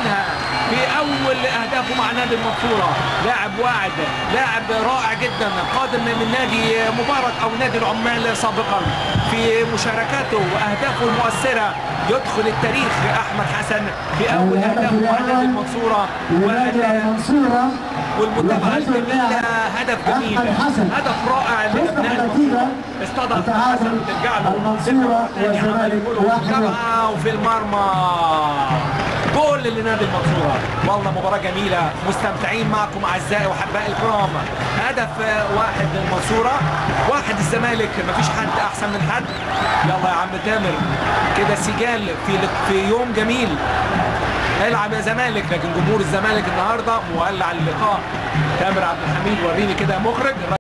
منها في اول اهدافه مع نادي المنصوره لاعب واعد لاعب رائع جدا قادم من نادي مبارك او نادي العمال سابقا في مشاركاته واهدافه المؤثره يدخل التاريخ احمد حسن في اول اهدافه مع نادي المنصوره وال- المنصورة والمتابعه الجميله هدف جميل أحمد حسن. هدف رائع تصبح لنادي النتيجة المنصورة. استضاف تعادل حسن ترجع له المنصورة ثاني عمل والزمالك جول واحد ومتابعة وفي المرمى جول لنادي المنصورة والله مباراة جميلة مستمتعين معكم أعزائي وأحبائي الكرام هدف آه، واحد للمنصورة واحد الزمالك مفيش حد أحسن من حد يلا يا عم تامر كده سجال في في يوم جميل العب يا زمالك لكن جمهور الزمالك النهارده مولع اللقاء تامر عبد الحميد وريني كده يا مخرج